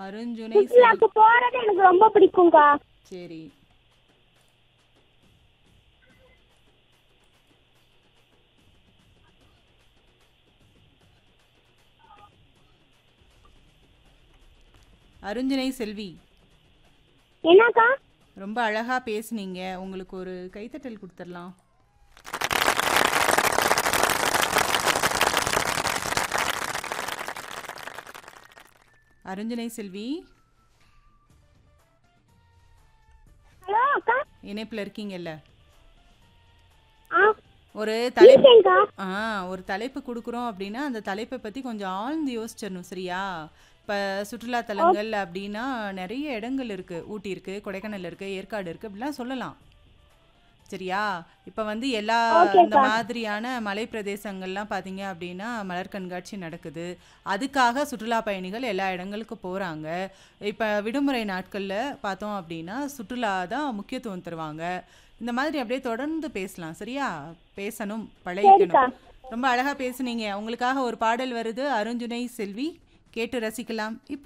அருஞ்சுனை செல்வி சுற்றுலாக்கு போறது எனக்கு ரொம்ப பிடிக்கும்க்கா சரி அருஞ்சுனை செல்வி என்னக்கா ரொம்ப அழகா பேசுனீங்க உங்களுக்கு ஒரு கைத்தட்டல் கொடுத்துடலாம் அருஞ்சுனை செல்வி ஹலோ அக்கா இணைப்பில் இருக்கீங்கல்ல ஆ ஒரு தலைப்பு இருக்கேன்க்கா ஆ ஒரு தலைப்பு கொடுக்குறோம் அப்படின்னா அந்த தலைப்பை பற்றி கொஞ்சம் ஆழ்ந்து யோசிச்சிடணும் சரியா இப்போ சுற்றுலாத்தலங்கள் அப்படின்னா நிறைய இடங்கள் இருக்குது ஊட்டி இருக்குது கொடைக்கானல் இருக்குது ஏற்காடு இருக்குது அப்படிலாம் சொல்லலாம் சரியா இப்போ வந்து எல்லா இந்த மாதிரியான மலை பிரதேசங்கள்லாம் பார்த்தீங்க அப்படின்னா மலர் கண்காட்சி நடக்குது அதுக்காக சுற்றுலா பயணிகள் எல்லா இடங்களுக்கும் போகிறாங்க இப்போ விடுமுறை நாட்களில் பார்த்தோம் அப்படின்னா சுற்றுலா தான் முக்கியத்துவம் தருவாங்க இந்த மாதிரி அப்படியே தொடர்ந்து பேசலாம் சரியா பேசணும் பழகிக்கணும் ரொம்ப அழகா பேசுனீங்க உங்களுக்காக ஒரு பாடல் வருது அருஞ்சுனை செல்வி கேட்டு ரசிக்கலாம் இப்போ